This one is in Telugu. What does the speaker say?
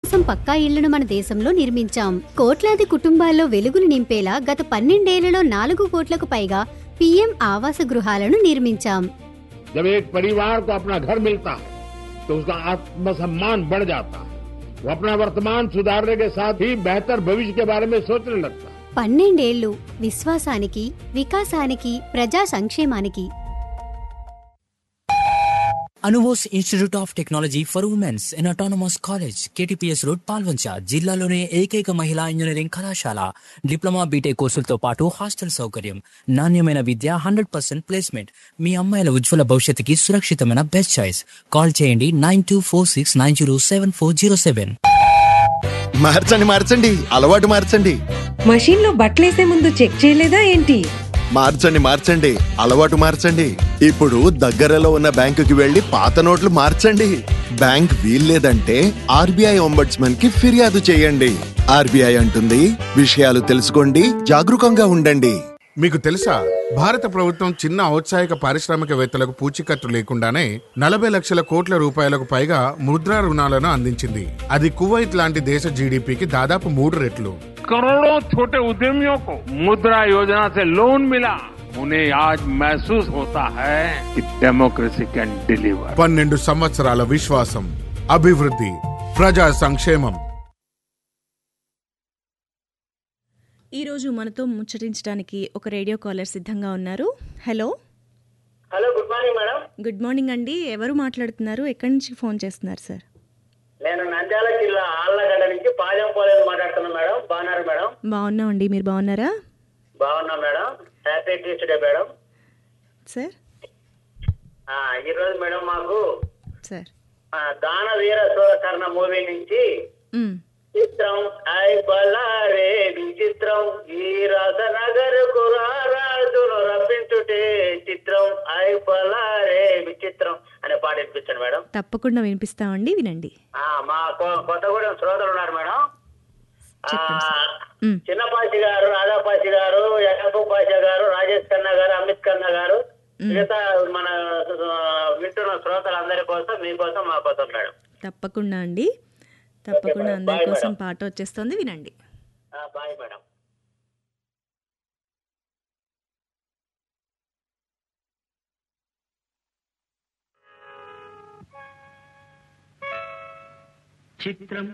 కోసం పక్కా ఇళ్లను మన దేశంలో నిర్మించాం కోట్లాది కుటుంబాల్లో వెలుగులు నింపేలా గత పన్నెండేళ్లలో నాలుగు కోట్లకు పైగా పీఎం ఆవాస గృహాలను నిర్మించాం जब एक परिवार को अपना घर मिलता है तो उसका आत्मसम्मान बढ़ जाता है वो अपना वर्तमान सुधारने के साथ ही बेहतर भविष्य के बारे में सोचने लगता है పన్నెండేళ్లు విశ్వాసానికి వికాసానికి ప్రజా సంక్షేమానికి అనువోస్ institute of technology for womens in autonomous college KTPS road Palvancha జిల్లాలోనే ఏకైక మహిళా ఇంజనీరింగ్ కళాశాల డిప్లొమా బీటెక్ కోర్సులతో పాటు హాస్టల్ సౌకర్యం నాణ్యమైన విద్య హండ్రెడ్ పర్సెంట్ ప్లేస్మెంట్ మీ అమ్మాయిల ఉజ్వల భవిష్యత్తుకి సురక్షితమైన బెస్ట్ చాయిస్ కాల్ చేయండి nine two four six nine zero seven four zero seven మార్చండి మార్చండి అలవాటు మార్చండి మషీన్ లో బట్టలేసే ముందు చెక్ చేయలేదా ఏంటి మార్చండి మార్చండి అలవాటు మార్చండి ఇప్పుడు దగ్గరలో ఉన్న బ్యాంకుకి వెళ్లి పాత నోట్లు మార్చండి బ్యాంక్ వీల్లేదంటే ఆర్బీఐ ఒంబడ్స్మన్ కి ఫిర్యాదు చేయండి ఆర్బీఐ అంటుంది విషయాలు తెలుసుకోండి జాగరూకంగా ఉండండి మీకు తెలుసా భారత ప్రభుత్వం చిన్న ఔత్సాహిక పారిశ్రామికవేత్తలకు పూచీకత్తు లేకుండానే నలభై లక్షల కోట్ల రూపాయలకు పైగా ముద్రా రుణాలను అందించింది అది కువైట్ లాంటి దేశ జీడిపికి దాదాపు మూడు రెట్లు करोड़ों छोटे उद्यमियों को मुद्रा योजना से लोन मिला उन्हें आज महसूस होता है कि डेमोक्रेसी कैन डिलीवर పన్నెండు సంవత్సరాల విశ్వాసం అభివృద్ధి ప్రజా సంక్షేమం ఈరోజు మనతో ముచ్చటించడానికి ఒక రేడియో కాలర్ సిద్ధంగా ఉన్నారు hello hello good morning madam good morning అండి ఎవరు మాట్లాడుతున్నారు ఎక్కడి నుంచి ఫోన్ చేస్తున్నారు సార్ నేను నంద్యాల జిల్లా ఆళ్ళగడ్డ నుంచి పాజంపోలేదు మాట్లాడుతున్నా మేడం బాగున్నారు మేడం బాగున్నామండి మీరు బాగున్నారా బాగున్నా madam happy Tuesday madam sir ఆ, ఈరోజు మేడం మాకు సార్ ఆ, దాన వీర సూరకర్ణ మూవీ నుంచి మ్, చిత్రం ఐ బలారే విచిత్రం ఈ రసనగర్ కురారాజును రప్పించుటే చిత్రం ఐ బలారే విచిత్రం అనే పాట వినిపించండి మేడం తప్పకుండా వినిపిస్తామండి వినండి ఆ, మా కొ- కొత్తగూడెం శ్రోతలు ఉన్నారు మేడం ఆ, చెప్పండి సార్. మ్, చిన్నపాషి గారు రాధాపాషి గారు యాకబు పాషా గారు రాజేష్ ఖన్నా గారు అమిత్ ఖన్నా గారు మిగతా మన ఆ, వింటున్న శ్రోతలందరి కోసం మీకోసం మా కోసం మేడం తప్పకుండా అండి తప్పకుండా మేడం. అందరి బాయ్ కోసం మేడం. పాట వచ్చేస్తుంది వినండి ఆ, బాయ్ మేడం చిత్రం